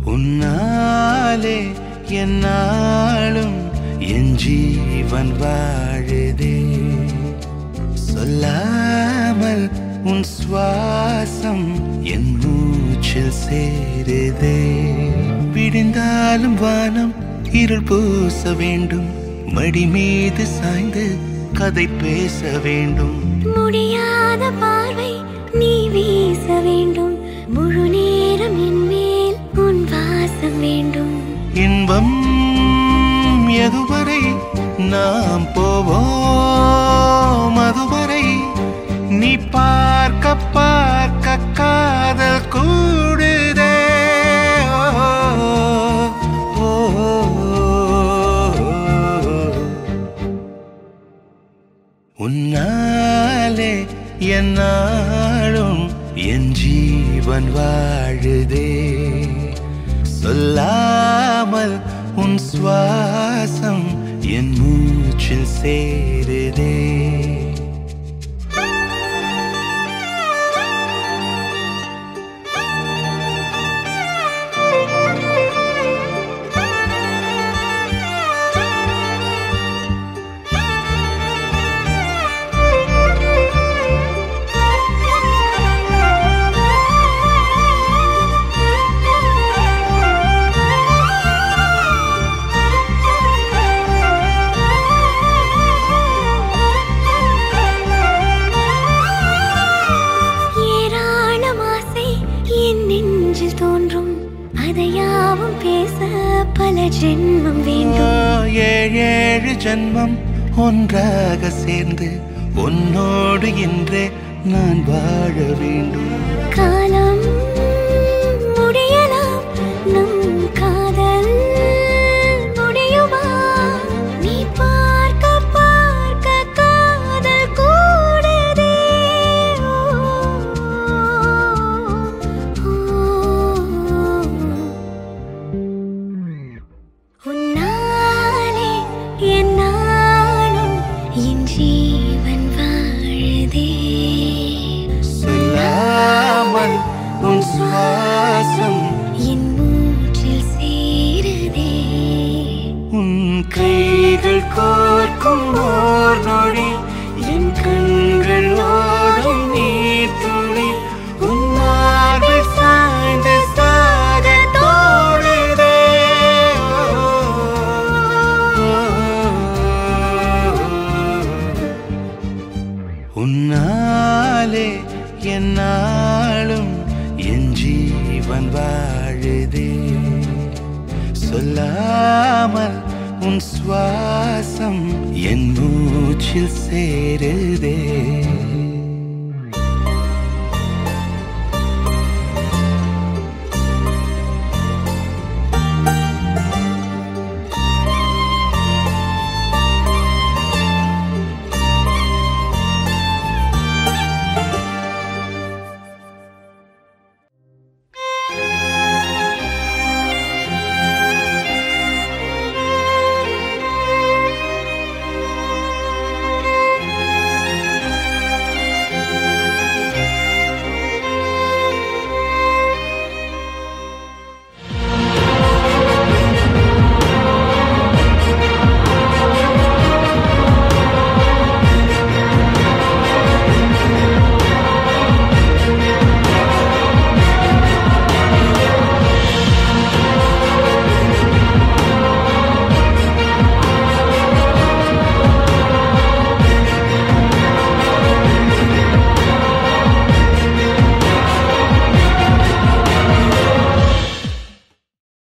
உன்னாலே என்னாலும் என் ஜீவன் வாழுதே சொல்லாமல் உன் சுவாசம் என் மூச்சில் சேருதே விடிந்தாலும் வானம் இருள் பூச வேண்டும் மடி மீது சாய்ந்து கதை பேச வேண்டும் முடியாத பார்வை நீ வீச வேண்டும் முழு நேரம் என் மேல் உன் வாசம் வேண்டும் இன்பம் எதுவரை நாம் போவோம் அதுவரை நீ பார்க்க பார்க்க காதல் கூடுதே ஓ, ஓ, ஓ. உன்னாலே என்னாலும் என் ஜீவன் வாழுதே சொல்லாமல் உன் சுவாசம் என் மூச்சில் சேருதே ஏராளம் ஆசை என் நெஞ்சில் தோன்றும் அதையாவும் பேச பல ஜென்மம் வேண்டும் ஏழு ஏழு ஜன்மம் ஒன்றாக சேர்ந்து உன்னோடு இன்றே நான் வாழ வேண்டும் காலம் முடியலாம் நம் காதல் முடியுமா நீ பார்க்க பார்க்க காதல் கூடுதே உன்னாலே என்னாலும் என் ஜீவன் வாழுதே சொல்லாமல் உன் சுவாசம் என் மூச்சில் சேருதே உன் கைகள் கோர்க்கும் ஓர் நொடி என் கண்கள் ஓடும் நீர் துளி உன் மார்பில் சாய்ந்து சாக தோடுதே உன்னாலே என்னாலும் என் ஜீவன் வாழுதே சொல்லாமல் உன் சுவாசம் என் மூச்சில் சேருதே